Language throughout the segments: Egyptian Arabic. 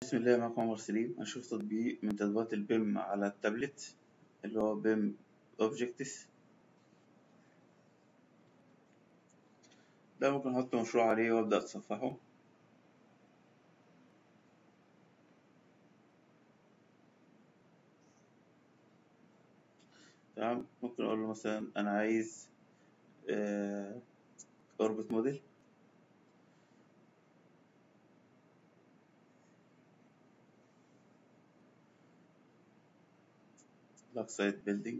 بسم الله معكم عمر سليم هنشوف تطبيق من تطبيقات البيم على التابلت اللي هو بيم اوبجكتس ده ممكن احط مشروع عليه وابدأ اتصفحه تمام ممكن اقول له مثلا انا عايز اوربت موديل لك سايت بيلدينج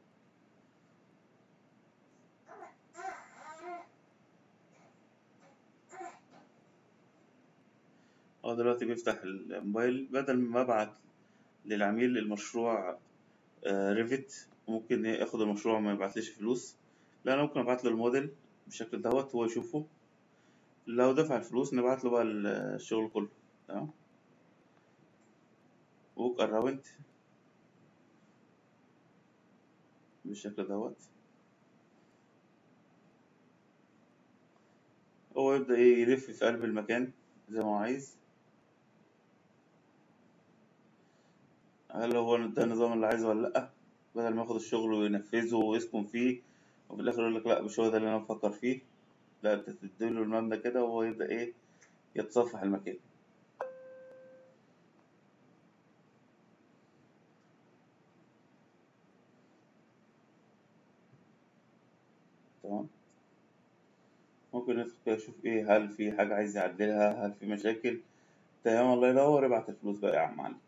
هو دلوقتي بيفتح الموبايل بدل ما ابعت للعميل المشروع ريفت ممكن ياخد المشروع ما يبعتليش فلوس لا انا ممكن ابعت له الموديل بالشكل دوت هو يشوفه لو دفع الفلوس نبعت له بقى الشغل كله تمام ووك اراوند بالشكل دوت هو يبدأ ايه يلف في قلب المكان زي ما هو عايز هل هو ده النظام اللي عايزه ولا لأ بدل ما ياخد الشغل وينفذه ويسكن فيه وفي الآخر يقول لك لأ مش هو ده اللي أنا بفكر فيه لا أنت تديله المبنى كده وهو يبدأ ايه يتصفح المكان تمام ممكن ندخل كده نشوف ايه هل في حاجة عايز يعدلها هل في مشاكل تمام الله ينور ابعت الفلوس بقى يا عم علي